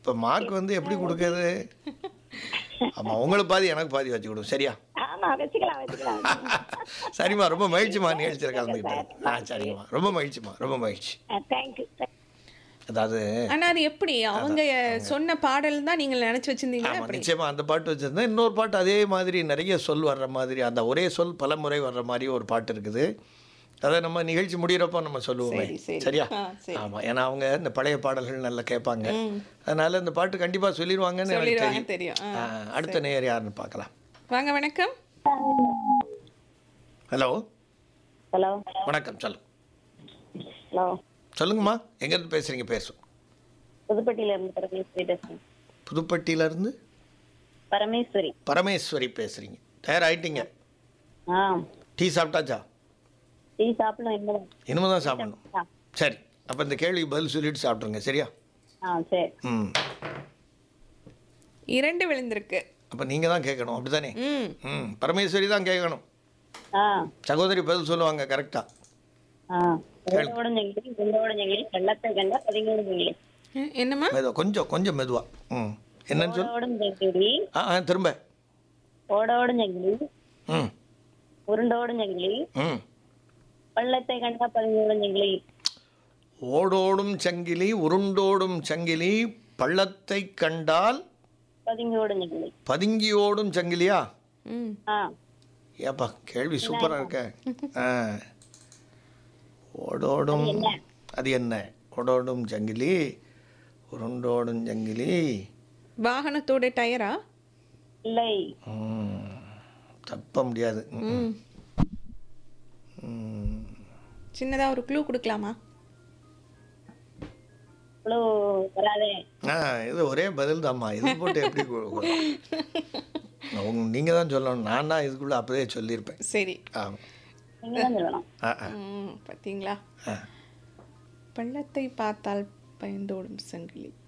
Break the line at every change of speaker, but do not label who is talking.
இப்போ மார்க் வந்து எப்படி கொடுக்கறது ஆமாம் உங்களுக்கு பாதி எனக்கு பாதி வச்சு கொடுங்க சரியா
ஆமா வச்சுக்கலாம் வச்சுக்கலாம்
சரிம்மா ரொம்ப மகிழ்ச்சிம்மா நிகழ்ச்சியில் கலந்துக்கிட்டேன் ஆ சரிங்கம்மா ரொம்ப மகிழ்ச்சிம்மா ரொம்ப மகிழ்ச்சி
தேங்க்யூ
அதாவது
ஆனா அது எப்படி அவங்க சொன்ன பாடல் தான் நீங்கள் நினைச்சு வச்சிருந்தீங்க
ஆமாம்
அப்படி
நிச்சயமா அந்த பாட்டு வச்சுருந்தேன் இன்னொரு பாட்டு அதே மாதிரி நிறைய சொல் வர்ற மாதிரி அந்த ஒரே சொல் பல முறை வர்ற மாதிரி ஒரு பாட்டு இருக்குது அதை நம்ம நிகழ்ச்சி முடிகிறப்போ நம்ம சொல்லுவோமே
சரி, சரி.
சரியா
ஆ, சரி.
ஆமாம் ஏன்னா அவங்க இந்த பழைய பாடல்கள் நல்லா கேட்பாங்க அதனால இந்த பாட்டு கண்டிப்பாக சொல்லிடுவாங்கன்னு எனக்கு
சொல்லிடுவாங்க
தெரியும்
தெரியும் ஆ.
ஆ, அடுத்த நேர் யாருன்னு பார்க்கலாம்
வாங்க வணக்கம்
ஹலோ
ஹலோ
வணக்கம் சொல்லு
ஹலோ
சொல்லுங்கம்மா எங்கேருந்து பேசுகிறீங்க பேசும்
புதுப்பட்டியில இருந்து பரமேஸ்வரி பேசுறேன்
புதுப்பட்டியிலேருந்து
பரமேஸ்வரி
பரமேஸ்வரி பேசுகிறீங்க தயாராகிட்டீங்க
ஆ
டீ சாப்பிட்டாச்சா
டீ சாப்பிடணும் என்ன
இனிமே தான் சாப்பிடணும் சரி அப்போ இந்த கேள்விக்கு பதில் சொல்லிட்டு சாப்பிட்ருங்க சரியா
ஆ சரி
ம்
இரண்டு விழுந்திருக்கு
அப்போ நீங்கள் தான் கேட்கணும் அப்படி தானே
ம்
ம் பரமேஸ்வரி தான் கேட்கணும்
ஆ
சகோதரி பதில் சொல்லுவாங்க கரெக்டாக
ஆ ஓடோட ஜெங்கிலி குண்டோட ஜெங்கிலி வெள்ளத்தை கண்ட பதிங்கோட ஜெங்கிலி
அஹ், என்னம்மா
மெதுவா கொஞ்சம் கொஞ்சம் மெதுவா ம் என்னன்னு சொல்
ஓடோடும் ஜெங்கிலி
ஆ ஆ திரும்ப
ஓடோடும் ஜெங்கிலி
ம்
உருண்டோடும் ஜெங்கிலி
ம்
வெள்ளத்தை கண்ட பதிங்கோடும் ஜெங்கிலி
ஓடோடும் சங்கிலி உருண்டோடும் சங்கிலி பள்ளத்தை கண்டால்
பதிங்கோடும் ஜெங்கிலி
பதுங்கியோடும் சங்கிலியா
ம்
ஆ
ஏப்பா கேள்வி சூப்பராக இருக்க ஆ ஓடோடும் அது என்ன ஓடோடும் சங்கிலி உருண்டோடும் சங்கிலி
வாகனத்தோட டயரா
இல்லை
ம், தப்ப முடியாது ம்.
ம்
ம்.
சின்னதா ஒரு க்ளூ கொடுக்கலாமா
இவ்வளோ வராதே
ஆ இது ஒரே பதில் தான்மா இது போட்டு எப்படி கு- கு- உங்க நீங்கள் தான் சொல்லணும் நான் தான் இதுக்குள்ளே அப்படியே சொல்லியிருப்பேன்
சரி
ஆமாம்
நீங்க தான் சொல்லணும்
ஆ ஆ
ம் பார்த்தீங்களா
ஆ
பள்ளத்தை பார்த்தால் பயந்தோடும் சங்கிலி